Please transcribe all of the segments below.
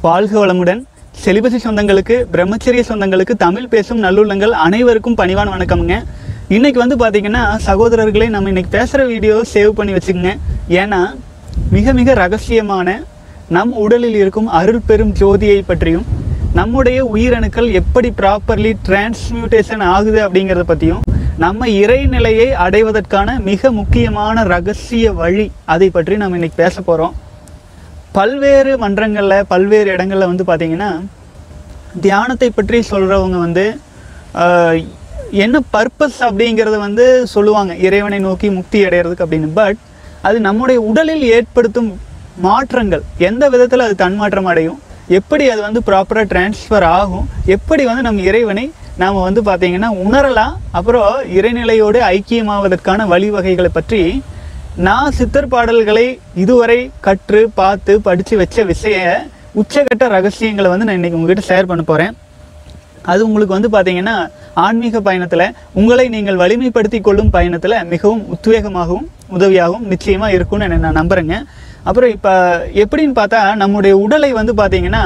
வாழ்க வளமுடன் செலிபசி சொந்தங்களுக்கு பிரம்மச்சரிய சொந்தங்களுக்கு தமிழ் பேசும் நல்லுள்ளங்கள் அனைவருக்கும் பணிவான வணக்கம்ங்க இன்னைக்கு வந்து பார்த்தீங்கன்னா சகோதரர்களே நம்ம இன்னைக்கு பேசுகிற வீடியோ சேவ் பண்ணி வச்சுக்கோங்க ஏன்னா மிக மிக ரகசியமான நம் உடலில் இருக்கும் அருள் பெரும் ஜோதியை பற்றியும் நம்முடைய உயிரணுக்கள் எப்படி ப்ராப்பர்லி டிரான்ஸ்மியூட்டேஷன் ஆகுது அப்படிங்கிறத பற்றியும் நம்ம இறைநிலையை அடைவதற்கான மிக முக்கியமான ரகசிய வழி அதை பற்றி நம்ம இன்னைக்கு பேச போகிறோம் பல்வேறு மன்றங்களில் பல்வேறு இடங்களில் வந்து பார்த்தீங்கன்னா தியானத்தை பற்றி சொல்கிறவங்க வந்து ஆஹ், என்ன பர்பஸ் அப்படிங்கிறத வந்து சொல்லுவாங்க இறைவனை நோக்கி முக்தி அடையிறதுக்கு அப்படின்னு பட் அது நம்முடைய உடலில் ஏற்படுத்தும் மாற்றங்கள் எந்த விதத்தில் அது தன்மாற்றம் அடையும் எப்படி அது வந்து ப்ராப்பராக டிரான்ஸ்ஃபர் ஆகும் எப்படி வந்து நம்ம இறைவனை நாம் வந்து பார்த்தீங்கன்னா உணரலாம் அப்புறம் இறைநிலையோடு ஐக்கியமாவதற்கான வழிவகைகளை பற்றி நான் சித்தர் பாடல்களை இதுவரை கற்று பார்த்து படித்து வச்ச விஷய உச்சகட்ட ரகசியங்களை வந்து நான் இன்னைக்கு உங்ககிட்ட ஷேர் பண்ண போகிறேன் அது உங்களுக்கு வந்து பார்த்தீங்கன்னா ஆன்மீக பயணத்தில் உங்களை நீங்கள் வலிமைப்படுத்தி கொள்ளும் பயணத்தில் மிகவும் உத்வேகமாகவும் உதவியாகவும் நிச்சயமாக இருக்கும்னு நான் நான் நம்புகிறேங்க அப்புறம் இப்போ எப்படின்னு பார்த்தா நம்முடைய உடலை வந்து பார்த்தீங்கன்னா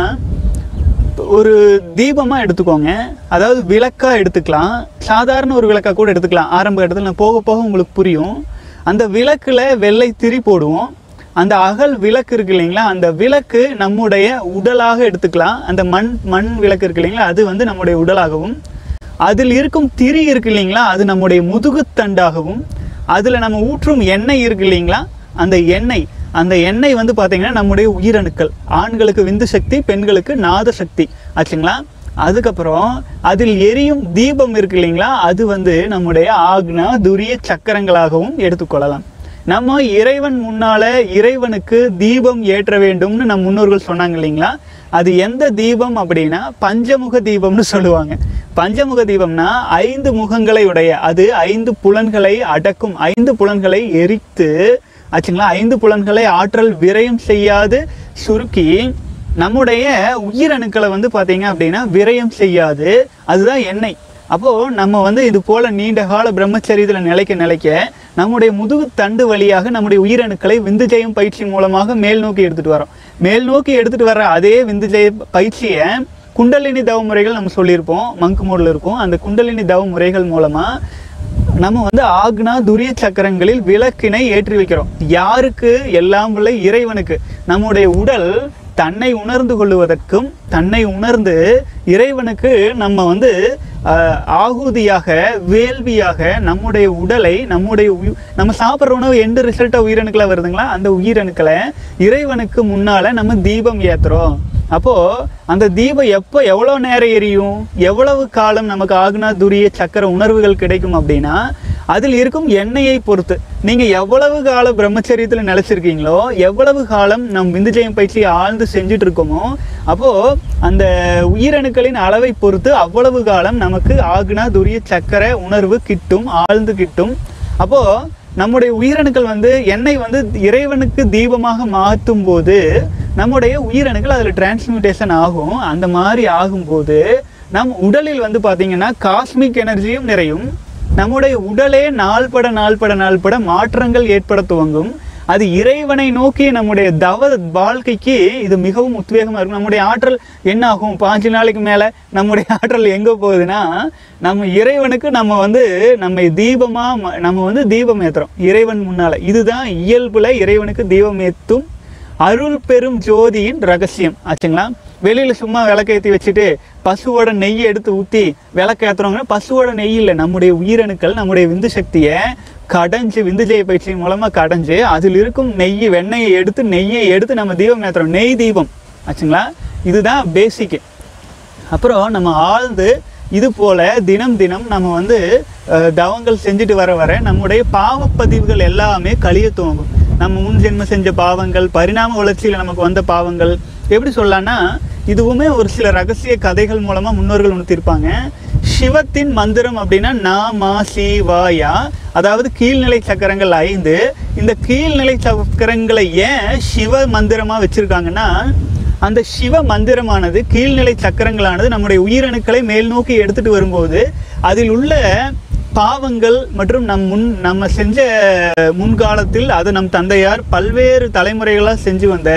ஒரு தீபமாக எடுத்துக்கோங்க அதாவது விளக்காக எடுத்துக்கலாம் சாதாரண ஒரு விளக்காக கூட எடுத்துக்கலாம் ஆரம்ப இடத்துல நான் போக போக உங்களுக்கு புரியும் அந்த விளக்குல வெள்ளை திரி போடுவோம் அந்த அகல் விளக்கு இருக்கு இல்லைங்களா அந்த விளக்கு நம்முடைய உடலாக எடுத்துக்கலாம் அந்த மண் மண் விளக்கு இருக்கு இல்லைங்களா அது வந்து நம்முடைய உடலாகவும் அதில் இருக்கும் திரி இருக்கு இல்லைங்களா அது நம்முடைய முதுகுத்தண்டாகவும் அதில் நம்ம ஊற்றும் எண்ணெய் இருக்கு இல்லைங்களா அந்த எண்ணெய் அந்த எண்ணெய் வந்து பார்த்தீங்கன்னா நம்முடைய உயிரணுக்கள் ஆண்களுக்கு விந்து சக்தி பெண்களுக்கு நாத சக்தி ஆச்சுங்களா அதுக்கப்புறம் அதில் எரியும் தீபம் இருக்கு இல்லைங்களா அது வந்து நம்முடைய ஆக்னா துரிய சக்கரங்களாகவும் எடுத்துக்கொள்ளலாம் நம்ம இறைவன் முன்னால இறைவனுக்கு தீபம் ஏற்ற வேண்டும்னு நம் முன்னோர்கள் சொன்னாங்க இல்லைங்களா அது எந்த தீபம் அப்படின்னா பஞ்சமுக தீபம்னு சொல்லுவாங்க பஞ்சமுக தீபம்னா ஐந்து முகங்களை உடைய அது ஐந்து புலன்களை அடக்கும் ஐந்து புலன்களை எரித்து ஆச்சுங்களா ஐந்து புலன்களை ஆற்றல் விரயம் செய்யாது சுருக்கி நம்முடைய உயிரணுக்களை வந்து பார்த்தீங்க அப்படின்னா விரயம் செய்யாது அதுதான் எண்ணெய் அப்போ நம்ம வந்து இது போல நீண்ட கால பிரம்மச்சரியத்தில் நிலைக்க நிலைக்க நம்முடைய முதுகு தண்டு வழியாக நம்முடைய உயிரணுக்களை விந்துஜயம் பயிற்சி மூலமாக மேல் நோக்கி எடுத்துட்டு வரோம் மேல் நோக்கி எடுத்துட்டு வர அதே விந்துஜய பயிற்சியை குண்டலினி தவ முறைகள் நம்ம சொல்லியிருப்போம் மங்கு மோடில் இருக்கும் அந்த குண்டலினி தவ முறைகள் மூலமா நம்ம வந்து ஆக்னா துரிய சக்கரங்களில் விளக்கினை ஏற்றி வைக்கிறோம் யாருக்கு எல்லாம் உள்ள இறைவனுக்கு நம்முடைய உடல் தன்னை உணர்ந்து கொள்ளுவதற்கும் தன்னை உணர்ந்து இறைவனுக்கு நம்ம வந்து ஆஹ், ஆகுதியாக வேள்வியாக நம்முடைய உடலை நம்முடைய உயி- நம்ம சாப்பிட்ற உணவு எந்த ரிசல்ட்டாக உயிரணுக்களா வருதுங்களா அந்த உயிரணுக்களை இறைவனுக்கு முன்னால நம்ம தீபம் ஏத்துறோம் அப்போ அந்த தீபம் எப்போ எவ்வளோ நேரம் எரியும் எவ்வளவு காலம் நமக்கு ஆகுனா துரிய சக்கர உணர்வுகள் கிடைக்கும் அப்படின்னா அதில் இருக்கும் எண்ணெயை பொறுத்து நீங்க எவ்வளவு காலம் பிரம்மச்சரியத்தில் நிலைச்சிருக்கீங்களோ எவ்வளவு காலம் நம் விந்துஜயம் பயிற்சி ஆழ்ந்து செஞ்சுட்டு இருக்கோமோ அப்போ அந்த உயிரணுக்களின் அளவை பொறுத்து அவ்வளவு காலம் நமக்கு ஆகுனா துரிய சக்கர உணர்வு கிட்டும் ஆழ்ந்து கிட்டும் அப்போ நம்முடைய உயிரணுக்கள் வந்து எண்ணெய் வந்து இறைவனுக்கு தீபமாக மாற்றும் போது நம்முடைய உயிரணுக்கள் அதில் டிரான்ஸ்மியூட்டேஷன் ஆகும் அந்த மாதிரி ஆகும்போது நம் உடலில் வந்து பார்த்தீங்கன்னா காஸ்மிக் எனர்ஜியும் நிறையும் நம்முடைய உடலே நாள்பட நாள்பட நாள்பட மாற்றங்கள் ஏற்பட துவங்கும் அது இறைவனை நோக்கி நம்முடைய தவ வாழ்க்கைக்கு இது மிகவும் உத்வேகமாக இருக்கும் நம்முடைய ஆற்றல் என்ன ஆகும் பாஞ்சு நாளைக்கு மேலே நம்முடைய ஆற்றல் எங்கே போகுதுன்னா நம்ம இறைவனுக்கு நம்ம வந்து நம்ம தீபமாக நம்ம வந்து தீபம் ஏற்றுறோம் இறைவன் முன்னால் இதுதான் இயல்புல இறைவனுக்கு தீபம் ஏற்றும் அருள் பெரும் ஜோதியின் ரகசியம் ஆச்சுங்களா வெளியில சும்மா விளக்கேற்றி வச்சுட்டு பசுவோட நெய்யை எடுத்து ஊற்றி விளக்கேற்றுறவங்க பசுவோட நெய் இல்லை நம்முடைய உயிரணுக்கள் நம்முடைய விந்து சக்தியை கடைஞ்சு விந்துஜய பயிற்சி மூலமா கடைஞ்சு அதில் இருக்கும் நெய் வெண்ணெயை எடுத்து நெய்யை எடுத்து நம்ம தீபம் ஏற்றுறோம் நெய் தீபம் ஆச்சுங்களா இதுதான் பேசிக்கு அப்புறம் நம்ம ஆழ்ந்து இது போல தினம் தினம் நம்ம வந்து அஹ், தவங்கள் செஞ்சுட்டு வர வர நம்முடைய பாவப்பதிவுகள் எல்லாமே கழிய துவங்கும் நம்ம முன் ஜென்ம செஞ்ச பாவங்கள் பரிணாம வளர்ச்சியில் நமக்கு வந்த பாவங்கள் எப்படி சொல்லலாம்னா இதுவுமே ஒரு சில ரகசிய கதைகள் மூலமா முன்னோர்கள் உணர்த்திருப்பாங்க சிவத்தின் மந்திரம் அப்படின்னா நா மா சி வாயா அதாவது கீழ்நிலை சக்கரங்கள் ஐந்து இந்த கீழ்நிலை சக்கரங்களை ஏன் சிவ மந்திரமா வச்சிருக்காங்கன்னா அந்த சிவ மந்திரமானது கீழ்நிலை சக்கரங்களானது நம்முடைய உயிரணுக்களை மேல் நோக்கி எடுத்துட்டு வரும்போது அதில் உள்ள பாவங்கள் மற்றும் நம் முன் நம்ம செஞ்ச முன்காலத்தில் அது நம் தந்தையார் பல்வேறு தலைமுறைகளாக செஞ்சு வந்த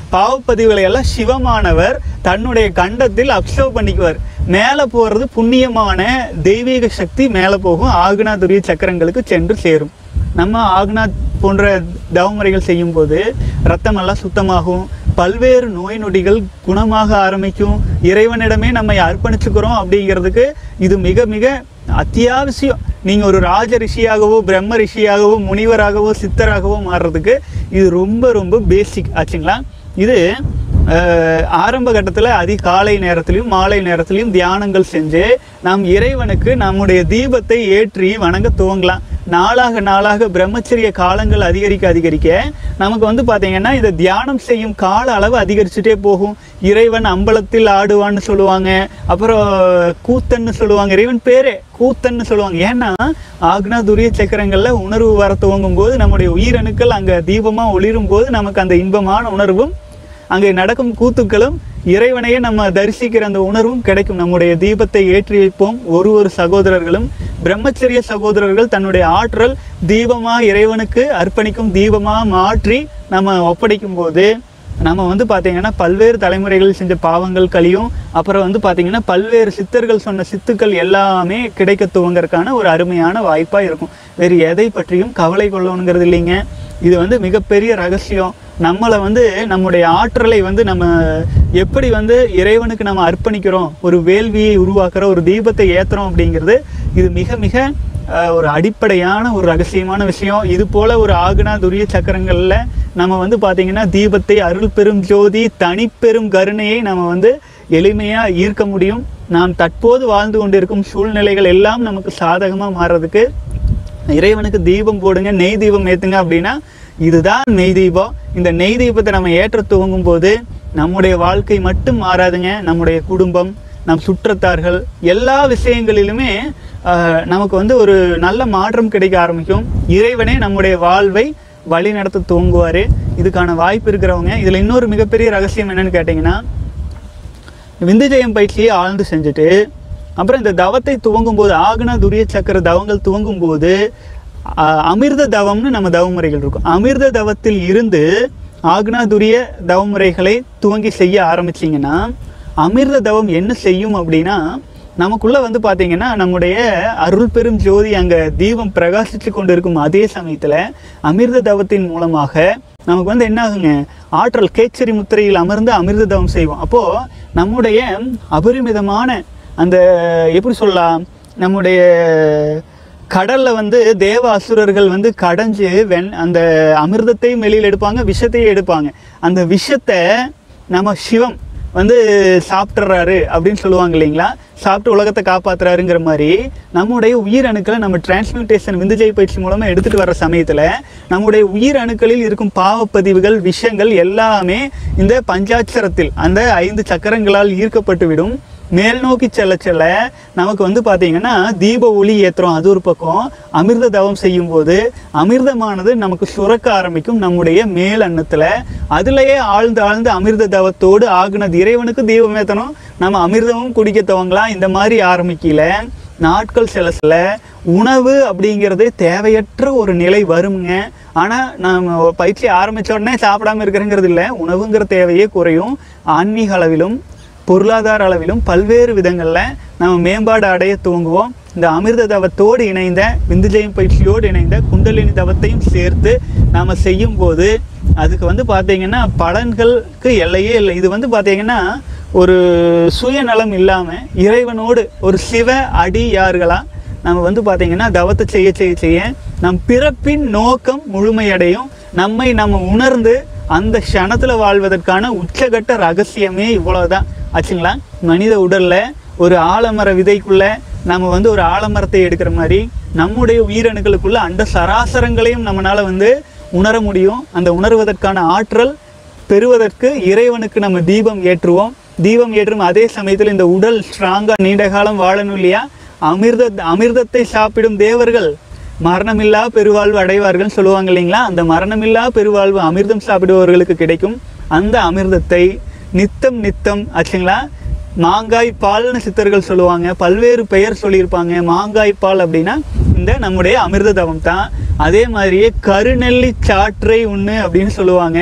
பாவப்பதிவுகளை எல்லாம் சிவமானவர் தன்னுடைய கண்டத்தில் அப்சர்வ் பண்ணிக்குவார் மேலே போகிறது புண்ணியமான தெய்வீக சக்தி மேலே போகும் ஆகுனாதுரிய சக்கரங்களுக்கு சென்று சேரும் நம்ம ஆக்னாத் போன்ற தவமுறைகள் செய்யும்போது ரத்தமெல்லாம் சுத்தமாகும் பல்வேறு நோய் நொடிகள் குணமாக ஆரம்பிக்கும் இறைவனிடமே நம்மை அர்ப்பணிச்சுக்கிறோம் அப்படிங்கிறதுக்கு இது மிக மிக அத்தியாவசியம் நீங்கள் ஒரு ராஜ ரிஷியாகவோ பிரம்ம ரிஷியாகவோ முனிவராகவோ சித்தராகவோ மாறுறதுக்கு இது ரொம்ப ரொம்ப பேசிக் ஆச்சுங்களா இது அஹ், ஆரம்ப கட்டத்தில் அதிகாலை நேரத்திலையும் மாலை நேரத்திலையும் தியானங்கள் செஞ்சு நாம் இறைவனுக்கு நம்முடைய தீபத்தை ஏற்றி வணங்க துவங்கலாம் நாளாக நாளாக பிரம்மச்சரிய காலங்கள் அதிகரிக்க அதிகரிக்க நமக்கு வந்து பார்த்தீங்கன்னா இதை தியானம் செய்யும் கால அளவு அதிகரிச்சுட்டே போகும் இறைவன் அம்பலத்தில் ஆடுவான்னு சொல்லுவாங்க அப்புறம் கூத்தன்னு சொல்லுவாங்க இறைவன் பேரே கூத்தன்னு சொல்லுவாங்க ஏன்னா ஆக்னா துரிய சக்கரங்கள்ல உணர்வு வர துவங்கும் போது நம்முடைய உயிரணுக்கள் அங்க தீபமா ஒளிரும் போது நமக்கு அந்த இன்பமான உணர்வும் அங்கே நடக்கும் கூத்துக்களும் இறைவனையே நம்ம தரிசிக்கிற அந்த உணர்வும் கிடைக்கும் நம்முடைய தீபத்தை ஏற்றி வைப்போம் ஒரு ஒரு சகோதரர்களும் பிரம்மச்சரிய சகோதரர்கள் தன்னுடைய ஆற்றல் தீபமா இறைவனுக்கு அர்ப்பணிக்கும் தீபமா மாற்றி நம்ம ஒப்படைக்கும் போது நம்ம வந்து பார்த்தீங்கன்னா பல்வேறு தலைமுறைகள் செஞ்ச பாவங்கள் கழியும் அப்புறம் வந்து பார்த்தீங்கன்னா பல்வேறு சித்தர்கள் சொன்ன சித்துக்கள் எல்லாமே கிடைக்க துவங்கறதுக்கான ஒரு அருமையான வாய்ப்பாக இருக்கும் வேறு எதை பற்றியும் கவலை கொள்ளணுங்கிறது இல்லைங்க இது வந்து மிகப்பெரிய ரகசியம் நம்மளை வந்து நம்முடைய ஆற்றலை வந்து நம்ம எப்படி வந்து இறைவனுக்கு நம்ம அர்ப்பணிக்கிறோம் ஒரு வேள்வியை உருவாக்குற ஒரு தீபத்தை ஏத்துறோம் அப்படிங்கிறது இது மிக மிக அஹ், ஒரு அடிப்படையான ஒரு ரகசியமான விஷயம் இது போல ஒரு ஆகுனா துரிய சக்கரங்கள்ல நம்ம வந்து பாத்தீங்கன்னா தீபத்தை அருள் பெரும் ஜோதி தனிப்பெரும் கருணையை நம்ம வந்து எளிமையா ஈர்க்க முடியும் நாம் தற்போது வாழ்ந்து கொண்டிருக்கும் சூழ்நிலைகள் எல்லாம் நமக்கு சாதகமா மாறுறதுக்கு இறைவனுக்கு தீபம் போடுங்க நெய் தீபம் ஏத்துங்க அப்படின்னா இதுதான் நெய் தீபம் இந்த நெய் தீபத்தை நம்ம ஏற்ற துவங்கும் போது நம்முடைய வாழ்க்கை மட்டும் மாறாதுங்க நம்முடைய குடும்பம் நம் சுற்றத்தார்கள் எல்லா விஷயங்களிலுமே ஆஹ், நமக்கு வந்து ஒரு நல்ல மாற்றம் கிடைக்க ஆரம்பிக்கும் இறைவனே நம்முடைய வாழ்வை வழி நடத்த துவங்குவார் இதுக்கான வாய்ப்பு இருக்கிறவங்க இதில் இன்னொரு மிகப்பெரிய ரகசியம் என்னன்னு கேட்டிங்கன்னா விந்துஜெயம் பயிற்சியை ஆழ்ந்து செஞ்சுட்டு அப்புறம் இந்த தவத்தை துவங்கும் போது ஆகனா துரிய சக்கர தவங்கள் துவங்கும் போது அ- அமிர்த தவம்னு நம்ம தவமுறைகள் இருக்கும் அமிர்த தவத்தில் இருந்து ஆக்னா துரிய தவமுறைகளை துவங்கி செய்ய ஆரம்பிச்சீங்கன்னா அமிர்த தவம் என்ன செய்யும் அப்படின்னா நமக்குள்ள வந்து பாத்தீங்கன்னா நம்முடைய அருள் பெரும் ஜோதி அங்க தீபம் பிரகாசித்து கொண்டிருக்கும் அதே சமயத்துல அமிர்த தவத்தின் மூலமாக நமக்கு வந்து என்ன ஆகுங்க ஆற்றல் கேச்சரி முத்திரையில் அமர்ந்து அமிர்த தவம் செய்வோம் அப்போ நம்முடைய அபரிமிதமான அந்த எப்படி சொல்லலாம் நம்முடைய கடல்ல வந்து தேவ அசுரர்கள் வந்து கடைஞ்சு வெண் அந்த அமிர்தத்தையும் வெளியில் எடுப்பாங்க விஷத்தையும் எடுப்பாங்க அந்த விஷத்தை நம்ம சிவம் வந்து சாப்பிட்றாரு அப்படின்னு சொல்லுவாங்க இல்லைங்களா சாப்பிட்டு உலகத்தை காப்பாத்துறாருங்கிற மாதிரி நம்முடைய உயிர் அணுக்களை நம்ம டிரான்ஸ்மியூட்டேஷன் விந்துஜெய் பயிற்சி மூலமா எடுத்துட்டு வர சமயத்துல நம்முடைய உயிர் அணுக்களில் இருக்கும் பாவப்பதிவுகள் விஷயங்கள் எல்லாமே இந்த பஞ்சாட்சரத்தில் அந்த ஐந்து சக்கரங்களால் ஈர்க்கப்பட்டு விடும் மேல் நோக்கி செல்ல செல்ல நமக்கு வந்து பாத்தீங்கன்னா தீப ஒளி ஏத்துறோம் அது ஒரு பக்கம் அமிர்த தவம் செய்யும் போது அமிர்தமானது நமக்கு சுரக்க ஆரம்பிக்கும் நம்முடைய மேல் அன்னத்துல அதுலயே ஆழ்ந்து ஆழ்ந்து அமிர்த தவத்தோடு ஆகுனது இறைவனுக்கு தீபம் ஏத்தணும் நம்ம அமிர்தமும் குடிக்க துவங்கலாம் இந்த மாதிரி ஆரம்பிக்கல நாட்கள் சில சில உணவு அப்படிங்கிறதே தேவையற்ற ஒரு நிலை வருங்க ஆனால் நம்ம பயிற்சி ஆரம்பிச்ச உடனே சாப்பிடாம இருக்கிறேங்கிறது இல்லை உணவுங்கிற தேவையே குறையும் ஆன்மீக அளவிலும் பொருளாதார அளவிலும் பல்வேறு விதங்களில் நம்ம மேம்பாடு அடைய துவங்குவோம் இந்த அமிர்த தவத்தோடு இணைந்த விந்துஜயம் பயிற்சியோடு இணைந்த குண்டலினி தவத்தையும் சேர்த்து நாம் செய்யும் போது அதுக்கு வந்து பார்த்தீங்கன்னா பலன்களுக்கு எல்லையே இல்லை இது வந்து பார்த்தீங்கன்னா ஒரு சுயநலம் இல்லாமல் இறைவனோடு ஒரு சிவ அடியார்களா நம்ம வந்து பார்த்தீங்கன்னா தவத்தை செய்ய செய்ய செய்ய நம் பிறப்பின் நோக்கம் முழுமையடையும் நம்மை நம்ம உணர்ந்து அந்த க்ஷணத்தில் வாழ்வதற்கான உச்சகட்ட ரகசியமே இவ்வளவுதான் ஆச்சுங்களா மனித உடல்ல ஒரு ஆலமர விதைக்குள்ள நம்ம வந்து ஒரு ஆலமரத்தை எடுக்கிற மாதிரி நம்முடைய உயிரணுக்களுக்குள்ள அந்த சராசரங்களையும் நம்மளால வந்து உணர முடியும் அந்த உணர்வதற்கான ஆற்றல் பெறுவதற்கு இறைவனுக்கு நம்ம தீபம் ஏற்றுவோம் தீபம் ஏற்றும் அதே சமயத்தில் இந்த உடல் ஸ்ட்ராங்கா நீண்ட காலம் வாழணும் இல்லையா அமிர்த அமிர்தத்தை சாப்பிடும் தேவர்கள் மரணமில்லா பெருவாழ்வு அடைவார்கள் சொல்லுவாங்க இல்லைங்களா அந்த மரணமில்லா பெருவாழ்வு அமிர்தம் சாப்பிடுபவர்களுக்கு கிடைக்கும் அந்த அமிர்தத்தை நித்தம் நித்தம் ஆச்சுங்களா மாங்காய் பால்னு சித்தர்கள் சொல்லுவாங்க பல்வேறு பெயர் சொல்லியிருப்பாங்க மாங்காய் பால் அப்படின்னா இந்த நம்முடைய அமிர்த தவம் தான் அதே மாதிரியே கருநெல்லி சாற்றை உண்ணு அப்படின்னு சொல்லுவாங்க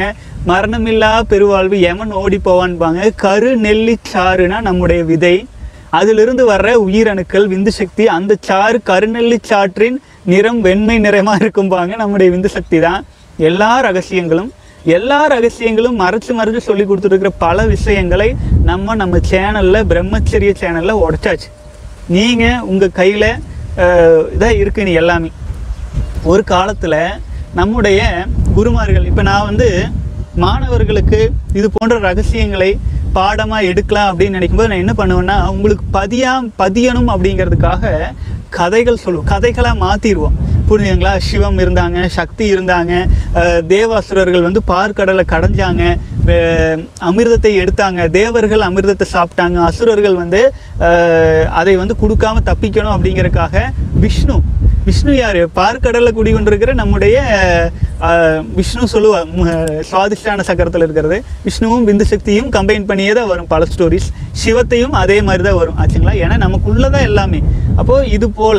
மரணமில்லா பெருவாழ்வு எமன் ஓடி போவான்பாங்க கரு நெல்லி சாறுனா நம்முடைய விதை அதிலிருந்து வர்ற உயிரணுக்கள் விந்து சக்தி அந்த சாறு கருநெல்லி சாற்றின் நிறம் வெண்மை நிறமா இருக்கும்பாங்க நம்முடைய விந்து சக்தி தான் எல்லா ரகசியங்களும் எல்லா ரகசியங்களும் மறைச்சு மறைச்சு சொல்லி கொடுத்துருக்கிற பல விஷயங்களை நம்ம நம்ம சேனல்ல பிரம்மச்சரிய சேனல்ல உடைச்சாச்சு நீங்க உங்க கையில அஹ், இதான் இருக்கு நீ எல்லாமே ஒரு காலத்தில் நம்முடைய குருமார்கள் இப்போ நான் வந்து மாணவர்களுக்கு இது போன்ற ரகசியங்களை பாடமாக எடுக்கலாம் அப்படின்னு நினைக்கும்போது நான் என்ன பண்ணுவேன்னா உங்களுக்கு பதியா பதியணும் அப்படிங்கிறதுக்காக கதைகள் சொல்லுவோம் கதைகளாக மாற்றிடுவோம் புரியுதுங்களா சிவம் இருந்தாங்க சக்தி இருந்தாங்க அஹ் தேவாசுரர்கள் வந்து பார்க்கடலை கடைஞ்சாங்க வே- அமிர்தத்தை எடுத்தாங்க தேவர்கள் அமிர்தத்தை சாப்பிட்டாங்க அசுரர்கள் வந்து அஹ், அதை வந்து கொடுக்காம தப்பிக்கணும் அப்படிங்கறதுக்காக விஷ்ணு விஷ்ணு யாரு பார்க்கடல்ல குடிகொண்டிருக்கிற நம்முடைய அஹ், விஷ்ணு சொல்லுவா மு- சுவாதிஷ்டான சக்கரத்தில் இருக்கிறது விஷ்ணுவும் பிந்து சக்தியும் கம்பைன் பண்ணியே தான் வரும் பல ஸ்டோரிஸ் சிவத்தையும் அதே மாதிரி தான் வரும் ஆச்சுங்களா ஏன்னா நமக்குள்ளதான் எல்லாமே அப்போ இது போல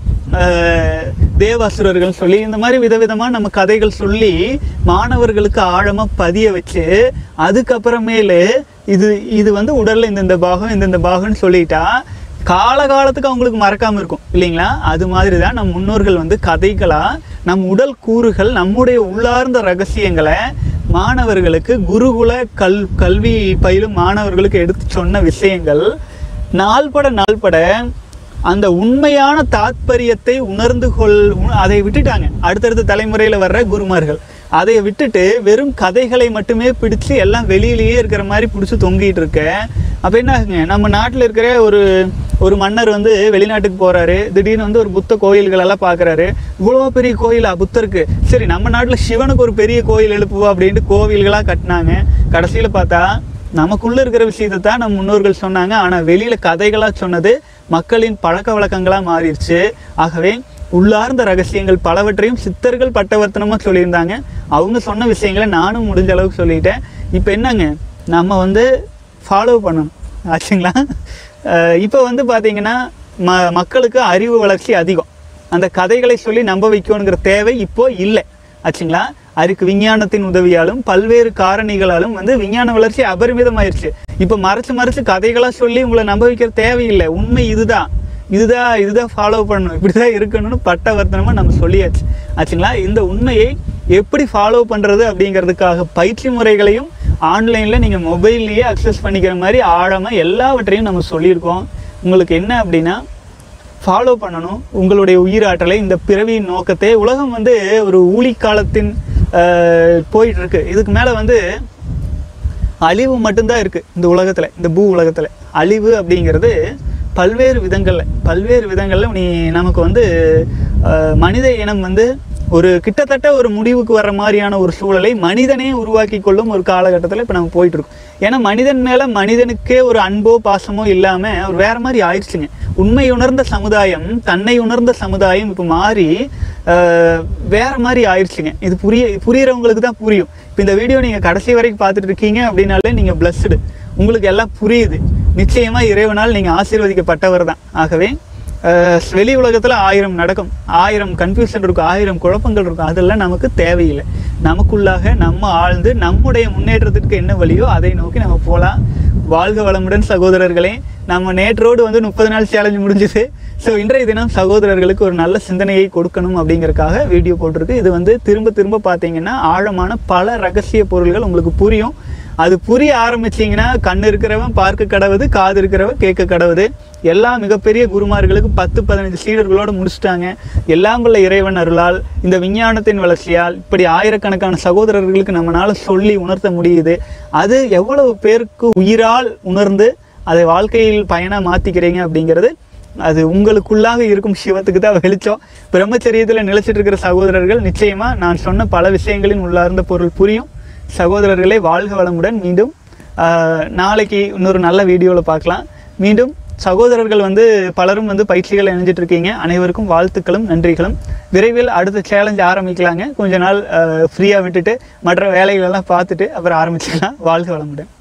அஹ், தேவாசுரர்கள் சொல்லி இந்த மாதிரி விதவிதமா நம்ம கதைகள் சொல்லி மாணவர்களுக்கு ஆழமா பதிய வச்சு அதுக்கப்புறமேலு இது இது வந்து உடல்ல இந்த இந்த பாகம் இந்த இந்த பாகம்னு சொல்லிட்டா காலகாலத்துக்கு அவங்களுக்கு மறக்காம இருக்கும் இல்லைங்களா அது மாதிரி தான் நம் முன்னோர்கள் வந்து கதைகளா நம் உடல் கூறுகள் நம்முடைய உள்ளார்ந்த ரகசியங்களை மாணவர்களுக்கு குருகுல கல் கல்வி பயிலும் மாணவர்களுக்கு எடுத்து சொன்ன விஷயங்கள் நாள்பட நாள்பட அந்த உண்மையான தாத்பரியத்தை உணர்ந்து கொள் உண- அதை விட்டுட்டாங்க அடுத்தடுத்த தலைமுறையில் வர்ற குருமார்கள் அதை விட்டுட்டு வெறும் கதைகளை மட்டுமே பிடிச்சு எல்லாம் வெளியிலேயே இருக்கிற மாதிரி பிடிச்சி தொங்கிட்டு இருக்க அப்போ என்ன ஆகுங்க நம்ம நாட்டில் இருக்கிற ஒரு ஒரு மன்னர் வந்து வெளிநாட்டுக்கு போறாரு திடீர்னு வந்து ஒரு புத்த கோயில்கள் எல்லாம் பார்க்கறாரு இவ்வளோ பெரிய கோயிலா புத்தருக்கு சரி நம்ம நாட்டில் சிவனுக்கு ஒரு பெரிய கோயில் எழுப்புவோம் அப்படின்ட்டு கோவில்களாக கட்டினாங்க கடைசியில் பார்த்தா நமக்குள்ள இருக்கிற விஷயத்தை தான் நம்ம முன்னோர்கள் சொன்னாங்க ஆனா வெளியில கதைகளா சொன்னது மக்களின் பழக்க வழக்கங்களா மாறிடுச்சு ஆகவே உள்ளார்ந்த ரகசியங்கள் பலவற்றையும் சித்தர்கள் பட்டவர்த்தனமா சொல்லியிருந்தாங்க அவங்க சொன்ன விஷயங்களை நானும் முடிஞ்ச அளவுக்கு சொல்லிட்டேன் இப்போ என்னங்க நம்ம வந்து ஃபாலோ பண்ணணும் ஆச்சுங்களா அஹ் இப்போ வந்து பார்த்தீங்கன்னா ம மக்களுக்கு அறிவு வளர்ச்சி அதிகம் அந்த கதைகளை சொல்லி நம்ப வைக்கணுங்கிற தேவை இப்போ இல்லை ஆச்சுங்களா அதுக்கு விஞ்ஞானத்தின் உதவியாலும் பல்வேறு காரணிகளாலும் வந்து விஞ்ஞான வளர்ச்சி அபரிமிதமாயிருச்சு இப்போ மறைச்சு மறைச்சு கதைகளா சொல்லி உங்களை நம்ப வைக்கிற தேவையில்லை உண்மை இதுதான் இதுதான் இதுதான் ஃபாலோ பண்ணணும் இப்படிதான் இருக்கணும்னு பட்டவர்த்தனமா நம்ம சொல்லியாச்சு ஆச்சுங்களா இந்த உண்மையை எப்படி ஃபாலோ பண்றது அப்படிங்கிறதுக்காக பயிற்சி முறைகளையும் ஆன்லைன்ல நீங்க மொபைல்லையே அக்சஸ் பண்ணிக்கிற மாதிரி ஆழமா எல்லாவற்றையும் நம்ம சொல்லியிருக்கோம் உங்களுக்கு என்ன அப்படின்னா ஃபாலோ பண்ணணும் உங்களுடைய உயிராற்றலை இந்த பிறவியின் நோக்கத்தை உலகம் வந்து ஒரு ஊழிக்காலத்தின் அஹ், போயிட்டு இருக்கு இதுக்கு மேலே வந்து அழிவு மட்டும்தான் இருக்கு இந்த உலகத்துல இந்த பூ உலகத்துல அழிவு அப்படிங்கிறது பல்வேறு விதங்கள்ல பல்வேறு விதங்கள்ல நீ நமக்கு வந்து அஹ், மனித இனம் வந்து ஒரு கிட்டத்தட்ட ஒரு முடிவுக்கு வர மாதிரியான ஒரு சூழலை மனிதனே உருவாக்கி கொள்ளும் ஒரு காலகட்டத்தில் இப்போ நம்ம போயிட்டு இருக்கோம் ஏன்னா மனிதன் மேல மனிதனுக்கே ஒரு அன்போ பாசமோ இல்லாம ஒரு வேற மாதிரி ஆயிடுச்சுங்க உண்மை உணர்ந்த சமுதாயம் தன்னை உணர்ந்த சமுதாயம் இப்போ மாறி அஹ், வேற மாதிரி ஆயிடுச்சுங்க இது புரிய புரியறவங்களுக்கு தான் புரியும் இப்போ இந்த வீடியோ நீங்க கடைசி வரைக்கும் பார்த்துட்டு இருக்கீங்க அப்படின்னாலே நீங்க பிளஸ்டு உங்களுக்கு எல்லாம் புரியுது நிச்சயமா இறைவனால் நீங்க ஆசீர்வதிக்கப்பட்டவர் தான் ஆகவே அஹ், வெளி உலகத்துல ஆயிரம் நடக்கும் ஆயிரம் கன்ஃபியூஷன் இருக்கும் ஆயிரம் குழப்பங்கள் இருக்கும் அதெல்லாம் நமக்கு தேவையில்லை நமக்குள்ளாக நம்ம ஆழ்ந்து நம்முடைய முன்னேற்றத்திற்கு என்ன வழியோ அதை நோக்கி நம்ம போகலாம் வாழ்க வளமுடன் சகோதரர்களே நம்ம நேற்றோடு வந்து முப்பது நாள் சேலஞ்சு முடிஞ்சுது ஸோ இன்றைய தினம் சகோதரர்களுக்கு ஒரு நல்ல சிந்தனையை கொடுக்கணும் அப்படிங்கறதுக்காக வீடியோ போட்டிருக்கு இது வந்து திரும்ப திரும்ப பார்த்தீங்கன்னா ஆழமான பல ரகசிய பொருள்கள் உங்களுக்கு புரியும் அது புரிய ஆரம்பிச்சீங்கன்னா கண் இருக்கிறவன் பார்க்க கடவுது காது இருக்கிறவன் கேட்க கடவுது எல்லா மிகப்பெரிய குருமார்களுக்கு பத்து பதினஞ்சு சீடர்களோட முடிச்சிட்டாங்க எல்லாம் வல்ல இறைவன் அருளால் இந்த விஞ்ஞானத்தின் வளர்ச்சியால் இப்படி ஆயிரக்கணக்கான சகோதரர்களுக்கு நம்மளால சொல்லி உணர்த்த முடியுது அது எவ்வளவு பேருக்கு உயிரால் உணர்ந்து அதை வாழ்க்கையில் பயனா மாத்திக்கிறீங்க அப்படிங்கிறது அது உங்களுக்குள்ளாக இருக்கும் சிவத்துக்கு தான் வெளிச்சம் பிரம்மச்சரியத்தில் நிலைச்சிட்டு இருக்கிற சகோதரர்கள் நிச்சயமா நான் சொன்ன பல விஷயங்களின் உள்ளார்ந்த பொருள் புரியும் சகோதரர்களை வாழ்க வளமுடன் மீண்டும் ஆஹ், நாளைக்கு இன்னொரு நல்ல வீடியோவில் பார்க்கலாம் மீண்டும் சகோதரர்கள் வந்து பலரும் வந்து பயிற்சிகள் இணைஞ்சிட்டு இருக்கீங்க அனைவருக்கும் வாழ்த்துக்களும் நன்றிகளும் விரைவில் அடுத்த சேலஞ்ச் ஆரம்பிக்கலாங்க கொஞ்ச நாள் ஃப்ரீயாக விட்டுட்டு மற்ற வேலைகளெல்லாம் பார்த்துட்டு அப்புறம் ஆரம்பிச்சுக்கலாம் வாழ்க வளமுடன்